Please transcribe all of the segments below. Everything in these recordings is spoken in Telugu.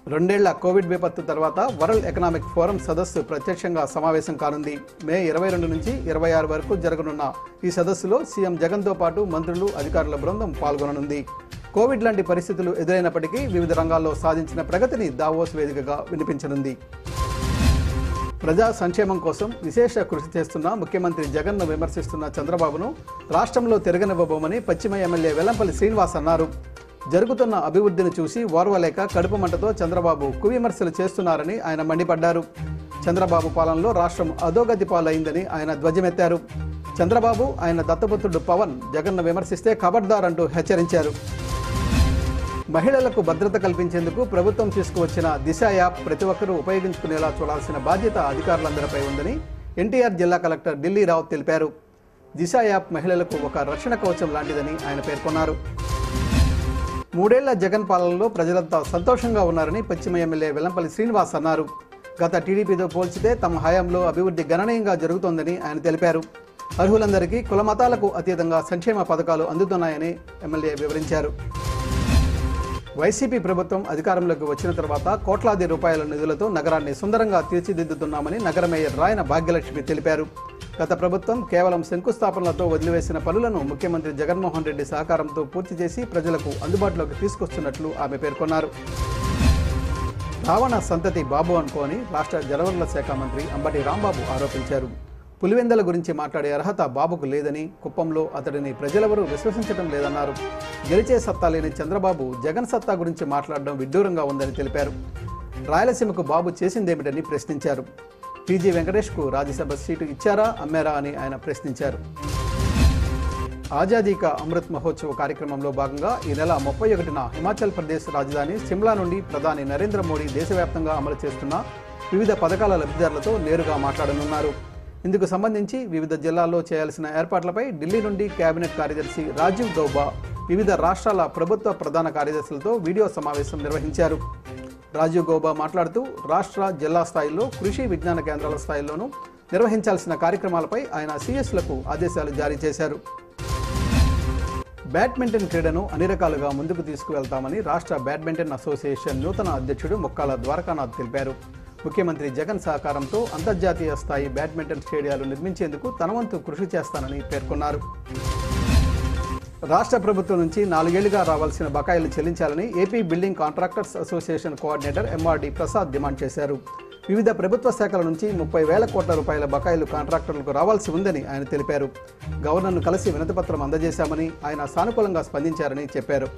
రెండేళ్ల కోవిడ్ విపత్తు తర్వాత వరల్డ్ ఎకనామిక్ ఫోరం సదస్సు ప్రత్యక్షంగా సమావేశం కానుంది మే ఇరవై రెండు నుంచి ఇరవై ఆరు వరకు జరగనున్న ఈ సదస్సులో సీఎం జగన్తో పాటు మంత్రులు అధికారుల బృందం పాల్గొననుంది కోవిడ్ లాంటి పరిస్థితులు ఎదురైనప్పటికీ వివిధ రంగాల్లో సాధించిన ప్రగతిని దావోస్ వేదికగా వినిపించనుంది ప్రజా సంక్షేమం కోసం విశేష కృషి చేస్తున్న ముఖ్యమంత్రి జగన్ను విమర్శిస్తున్న చంద్రబాబును రాష్ట్రంలో తిరగనివ్వబోమని పశ్చిమ ఎమ్మెల్యే వెల్లంపల్లి శ్రీనివాస్ అన్నారు జరుగుతున్న అభివృద్ధిని చూసి ఓర్వలేక కడుపు మంటతో చంద్రబాబు కువిమర్శలు చేస్తున్నారని ఆయన మండిపడ్డారు చంద్రబాబు పాలనలో రాష్ట్రం అధోగతి పాలైందని ఆయన ధ్వజమెత్తారు చంద్రబాబు ఆయన దత్తపుత్రుడు పవన్ జగన్ను విమర్శిస్తే ఖబర్దార్ అంటూ హెచ్చరించారు మహిళలకు భద్రత కల్పించేందుకు ప్రభుత్వం తీసుకువచ్చిన దిశ యాప్ ప్రతి ఒక్కరూ ఉపయోగించుకునేలా చూడాల్సిన బాధ్యత అధికారులందరిపై ఉందని ఎన్టీఆర్ జిల్లా కలెక్టర్ ఢిల్లీ రావు తెలిపారు దిశ యాప్ మహిళలకు ఒక రక్షణ కవచం లాంటిదని ఆయన పేర్కొన్నారు మూడేళ్ల జగన్ పాలనలో ప్రజలంతా సంతోషంగా ఉన్నారని పశ్చిమ ఎమ్మెల్యే వెల్లంపల్లి శ్రీనివాస్ అన్నారు గత టీడీపీతో పోల్చితే తమ హయాంలో అభివృద్ధి గణనీయంగా జరుగుతోందని ఆయన తెలిపారు అర్హులందరికీ కుల మతాలకు అతీతంగా సంక్షేమ పథకాలు అందుతున్నాయని ఎమ్మెల్యే వివరించారు వైసీపీ ప్రభుత్వం అధికారంలోకి వచ్చిన తర్వాత కోట్లాది రూపాయల నిధులతో నగరాన్ని సుందరంగా తీర్చిదిద్దుతున్నామని నగర మేయర్ రాయన భాగ్యలక్ష్మి తెలిపారు గత ప్రభుత్వం కేవలం శంకుస్థాపనలతో వదిలివేసిన పనులను ముఖ్యమంత్రి జగన్మోహన్ రెడ్డి సహకారంతో పూర్తి చేసి ప్రజలకు అందుబాటులోకి తీసుకొస్తున్నట్లు ఆమె పేర్కొన్నారు రావణ సంతతి బాబు అనుకోని రాష్ట్ర జలవనరుల శాఖ మంత్రి అంబటి రాంబాబు ఆరోపించారు పులివెందల గురించి మాట్లాడే అర్హత బాబుకు లేదని కుప్పంలో అతడిని ప్రజలెవరూ విశ్వసించడం లేదన్నారు గెలిచే సత్తా లేని చంద్రబాబు జగన్ సత్తా గురించి మాట్లాడడం విడ్డూరంగా ఉందని తెలిపారు రాయలసీమకు బాబు చేసిందేమిటని ప్రశ్నించారు టీజీ వెంకటేష్కు రాజ్యసభ సీటు ఇచ్చారా అమ్మారా అని ఆయన ప్రశ్నించారు ఆజాదీ కా అమృత్ మహోత్సవ్ కార్యక్రమంలో భాగంగా ఈ నెల ముప్పై ఒకటిన హిమాచల్ ప్రదేశ్ రాజధాని సిమ్లా నుండి ప్రధాని నరేంద్ర మోడీ దేశవ్యాప్తంగా అమలు చేస్తున్న వివిధ పథకాల లబ్ధిదారులతో నేరుగా మాట్లాడనున్నారు ఇందుకు సంబంధించి వివిధ జిల్లాల్లో చేయాల్సిన ఏర్పాట్లపై ఢిల్లీ నుండి కేబినెట్ కార్యదర్శి రాజీవ్ గౌబా వివిధ రాష్ట్రాల ప్రభుత్వ ప్రధాన కార్యదర్శులతో వీడియో సమావేశం నిర్వహించారు రాజీవ్ గౌబా మాట్లాడుతూ రాష్ట్ర జిల్లా స్థాయిలో కృషి విజ్ఞాన కేంద్రాల స్థాయిలోనూ నిర్వహించాల్సిన కార్యక్రమాలపై ఆయన సిఎస్లకు ఆదేశాలు జారీ చేశారు బ్యాడ్మింటన్ క్రీడను అన్ని రకాలుగా ముందుకు తీసుకువెళ్తామని రాష్ట్ర బ్యాడ్మింటన్ అసోసియేషన్ నూతన అధ్యక్షుడు ముక్కాల ద్వారకానాథ్ తెలిపారు ముఖ్యమంత్రి జగన్ సహకారంతో అంతర్జాతీయ స్థాయి బ్యాడ్మింటన్ స్టేడియాలు నిర్మించేందుకు తన వంతు కృషి చేస్తానని పేర్కొన్నారు రాష్ట్ర ప్రభుత్వం నుంచి నాలుగేళ్లుగా రావాల్సిన బకాయిలు చెల్లించాలని AP building contractors association coordinator MRD Prasad demand చేశారు వివిధ ప్రభుత్వ శాఖల నుంచి ముప్పై వేల కోట్ల రూపాయల బకాయిలు కాంట్రాక్టర్లకు రావాల్సి ఉందని ఆయన తెలిపారు గవర్నర్ను కలిసి వినతిపత్రం అందజేశామని ఆయన సానుకూలంగా స్పందించారని చెప్పారు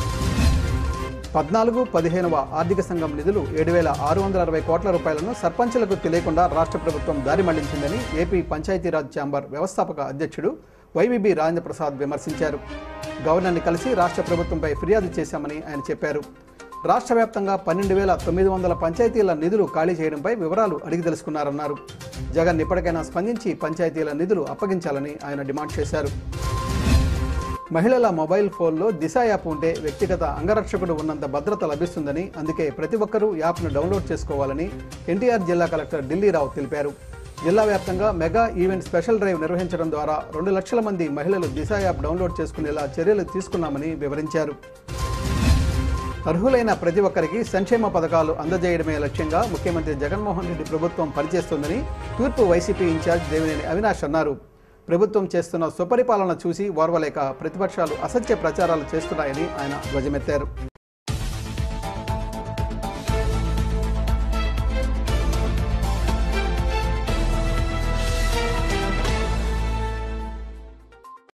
పద్నాలుగు పదిహేనవ ఆర్థిక సంఘం నిధులు ఏడు వేల ఆరు వందల అరవై కోట్ల రూపాయలను సర్పంచులకు తెలియకుండా రాష్ట్ర ప్రభుత్వం దారి మళ్లించిందని ఏపీ పంచాయతీరాజ్ ఛాంబర్ వ్యవస్థాపక అధ్యక్షుడు వైవీబీ రాజేంద్ర ప్రసాద్ విమర్శించారు గవర్నర్ని కలిసి రాష్ట్ర ప్రభుత్వంపై ఫిర్యాదు చేశామని ఆయన చెప్పారు రాష్ట్ర వ్యాప్తంగా పన్నెండు వేల తొమ్మిది వందల పంచాయతీల నిధులు ఖాళీ చేయడంపై వివరాలు అడిగి తెలుసుకున్నారన్నారు జగన్ ఇప్పటికైనా స్పందించి పంచాయతీల నిధులు అప్పగించాలని ఆయన డిమాండ్ చేశారు మహిళల మొబైల్ ఫోన్లో దిశ యాప్ ఉంటే వ్యక్తిగత అంగరక్షకుడు ఉన్నంత భద్రత లభిస్తుందని అందుకే ప్రతి ఒక్కరూ యాప్ను డౌన్లోడ్ చేసుకోవాలని ఎన్టీఆర్ జిల్లా కలెక్టర్ ఢిల్లీరావు తెలిపారు జిల్లా వ్యాప్తంగా మెగా ఈవెంట్ స్పెషల్ డ్రైవ్ నిర్వహించడం ద్వారా రెండు లక్షల మంది మహిళలు దిశ యాప్ డౌన్లోడ్ చేసుకునేలా చర్యలు తీసుకున్నామని వివరించారు అర్హులైన ప్రతి ఒక్కరికి సంక్షేమ పథకాలు అందజేయడమే లక్ష్యంగా ముఖ్యమంత్రి జగన్మోహన్ రెడ్డి ప్రభుత్వం పనిచేస్తోందని తూర్పు వైసీపీ ఇన్ఛార్జ్ దేవినేని అవినాష్ అన్నారు ప్రభుత్వం చేస్తున్న సుపరిపాలన చూసి ఓర్వలేక ప్రతిపక్షాలు అసత్య ప్రచారాలు చేస్తున్నాయని ఆయన ధ్వజమెత్తారు